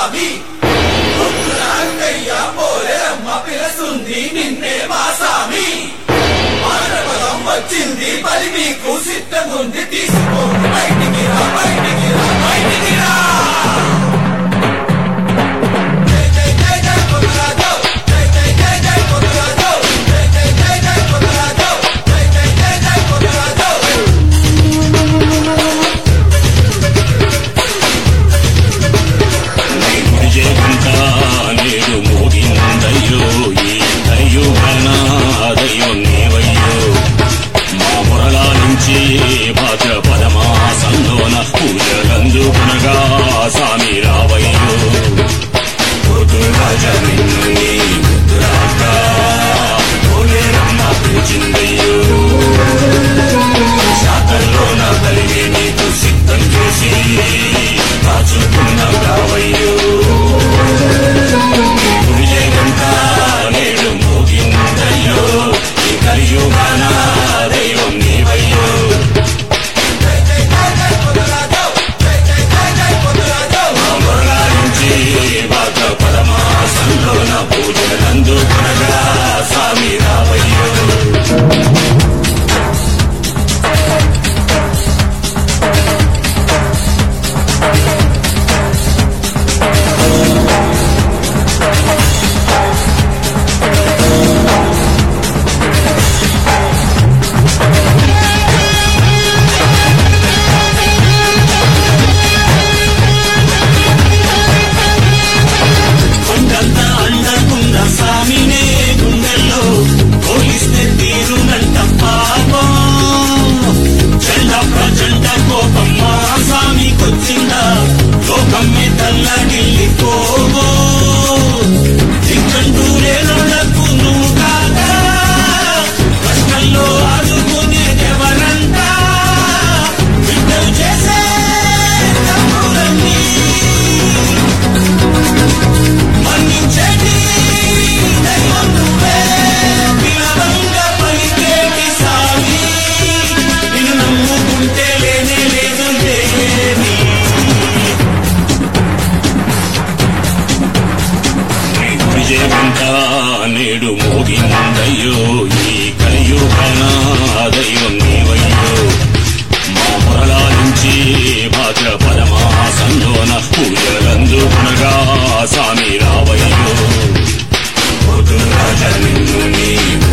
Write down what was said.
స్వామి పొద్దున అంకయ్య పోలేరమ్మ పిలసుంది నిన్నే మా స్వామి మానవలం వచ్చింది బలి మీకు సిద్ధముంది తీసుకోండి బయటికి రా బయటికి రా బయటికి రా జై జై జై జై కొనరాజు జై జై జై జై కొనరాజు జై జై జై జై కొనరాజు జై జై జై జై కొనరాజు విజయవంతా నేడు మోగిందయ్యో ఈ దయ్యుగన దైవం నీవయ్యో మా మురళాలించి భాద్రపద మాసంలోన పూజలందుకునగా సామి రావయ్యో పొద్దురాజ నిన్ను నీ ముద్దురాక పోలేరమ్మ పిలిచిందయ్యో శాతల్లోన కలిగి నీకు సిద్ధం చేసి కాచుకున్న రావయ్యో విజయగంట నేడు మోగిందయ్యో ఈ కలియుగాన దైవం నీవయ్యో జై జై జై జై కొనరాజు జై జై జై జై కొనరాజు అమరాయించి బాధ పరమాసంలోన పూజలందుకునగా స్వామి రావయ్యో కొండంత అండకున్న స్వామినే గుండెల్లో పోలిస్తే తీరునంట పాపం చెల్ల ప్రచండ కోపం మా స్వామికొచ్చిందా లోకం తల్లడిల్లిపోవో దిక్కంటూ లేనులకు నువ్వు కాదా కష్టంలో ఆదుకునేదెవరంతా బిడ్డలు చేసే తప్పులన్నీ మన్నించండి దైవం నువ్వే పిలవంగా పలికేటి సామి నిన్ను నమ్ముకుంటే లేనే లేదు లేని విజయవంత నేడు మోగిందయ్యో ఈ కలియుగన దైవం నీవయ్యో మా పొరలాలించి భాద్రపద మాసంలోన పూజలందుకునగా సామి రావయ్యో పొద్దురాజ నిన్ను నీ